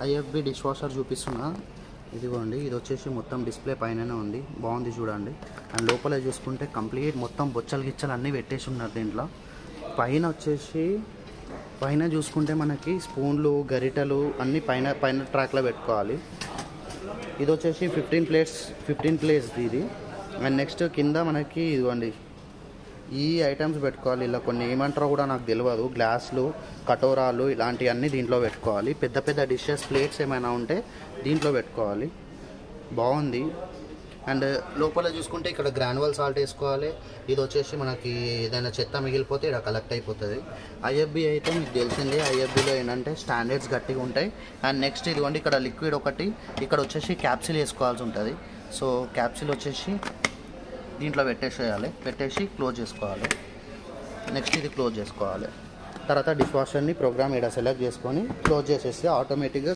IFB dish washer చూపిస్తున్నా ఇదిగోండి ఇది వచ్చేసి మొత్తం డిస్ప్లే పైననే ఉంది బాగుంది చూడండి అండ్ లోపల చూసుకుంటే కంప్లీట్ మొత్తం బొచ్చలు గిచ్చలు అన్నీ పెట్టేసి ఉన్నారు దీంట్లో పైన వచ్చేసి పైన చూసుకుంటే మనకి స్పూన్లు గరిటెలు అన్నీ పైన పైన ట్రాక్లో పెట్టుకోవాలి ఇది వచ్చేసి ఫిఫ్టీన్ ప్లేట్స్ ఫిఫ్టీన్ ప్లేట్స్ ఇది అండ్ నెక్స్ట్ కింద మనకి ఇదిగోండి ఈ ఐటమ్స్ పెట్టుకోవాలి ఇలా కొన్ని ఏమంటారో కూడా నాకు తెలియదు గ్లాసులు కటోరాలు ఇలాంటివన్నీ దీంట్లో పెట్టుకోవాలి పెద్ద పెద్ద డిషెస్ ప్లేట్స్ ఏమైనా ఉంటే దీంట్లో పెట్టుకోవాలి బాగుంది అండ్ లోపల చూసుకుంటే ఇక్కడ గ్రానువల్ సాల్ట్ వేసుకోవాలి ఇది వచ్చేసి మనకి ఏదైనా చెత్త మిగిలిపోతే ఇక్కడ కలెక్ట్ అయిపోతుంది ఐఎఫ్బి అయితే మీకు తెలిసిందే ఐఎఫ్బిలో ఏంటంటే స్టాండర్డ్స్ గట్టిగా ఉంటాయి అండ్ నెక్స్ట్ ఇదిగోండి ఇక్కడ లిక్విడ్ ఒకటి ఇక్కడ వచ్చేసి క్యాప్సిల్ వేసుకోవాల్సి ఉంటుంది సో క్యాప్సిల్ వచ్చేసి దీంట్లో పెట్టేసేయాలి పెట్టేసి క్లోజ్ చేసుకోవాలి నెక్స్ట్ ఇది క్లోజ్ చేసుకోవాలి తర్వాత డిష్ వాషర్ని ప్రోగ్రామ్ ఇక్కడ సెలెక్ట్ చేసుకొని క్లోజ్ చేసేస్తే ఆటోమేటిక్గా